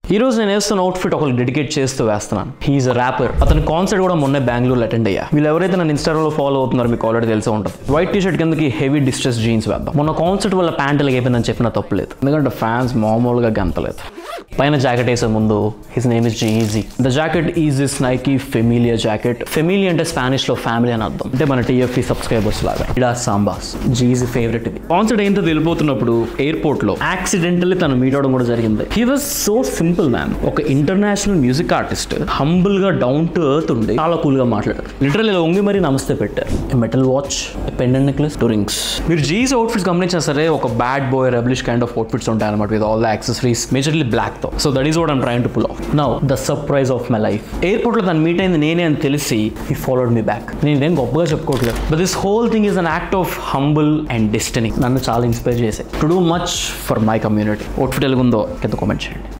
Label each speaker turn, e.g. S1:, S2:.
S1: ఈ రోజు నేను వేస్తున్న అవుట్ఫిట్ ఒకరికి డెడికేట్ చేస్తూ వేస్తున్నాను హీఈస్ ర్యాపర్ అతని కాన్సర్ట్ కూడా మొన్నే బెంగళూరులో అటెండ్ అయ్యా వీళ్ళు ఎవరైతే నన్ను ఇన్స్టాగ్రామ్లో ఫాలో అవుతున్నారో మీకు ఆల్రెడీ తెలిసే ఉంటుంది వైట్ టీ షర్ట్ కిందకి హెవీ డిస్ట్రెస్ జీన్స్ వేద్దాం మొన్న కాన్సర్ట్ వల్ల ప్యాంట్ అయిపోయిందని చెప్పిన తప్పులేదు ఎందుకంటే ఫ్యాన్స్ మామూలుగా గంతలేదు పైన జాకెట్ వేసే ముందు his name is GG the jacket is is Nike ఫెమిలియా జాకెట్ ఫెమిలియా అంటే స్పానిష్ లో ఫ్యామిలీ అని అర్థం అంటే మన టీఎఫ్ఈ సబ్స్క్రైబర్స్ లాగా ఇడా సాంబాస్ జీజీ ఫేవరెట్ ఇది కాన్సర్ట్ ఏంటో వెళ్ళిపోతున్నప్పుడు ఎయిర్పోర్ట్ లో యాక్సిడెంటల్లీ తను మీట్ అవడం కూడా జరిగింది he was so simple man ఒక ఇంటర్నేషనల్ మ్యూజిక్ ఆర్టిస్ట్ హంబుల్ గా డౌన్ టు ఎర్త్ ఉండి చాలా కూల్ గా మాట్లాడారు లిటరల్ ఇలా ఉంగి మరీ నమస్తే పెట్టారు metal watch pendant necklace two rings మీరు జీస్ అవుట్ఫిట్స్ గమనించినా సరే ఒక bad boy rebellish kind of outfits ఉంటాయి అనమాట with all the accessories majorly black తో so that is what I'm trying to pull off now the surprise of my life airport లో తను మీట్ అయింది నేనే అని తెలిసి హీ ఫాలోడ్ మీ బ్యాక్ నేను ఇదేం గొప్పగా చెప్పుకోవట్లేదు but this whole thing is an act of humble and destiny నన్ను చాలా ఇన్స్పైర్ చేశాయి to do much for my community outfit ఎలాగుందో కింద కామెంట్ చేయండి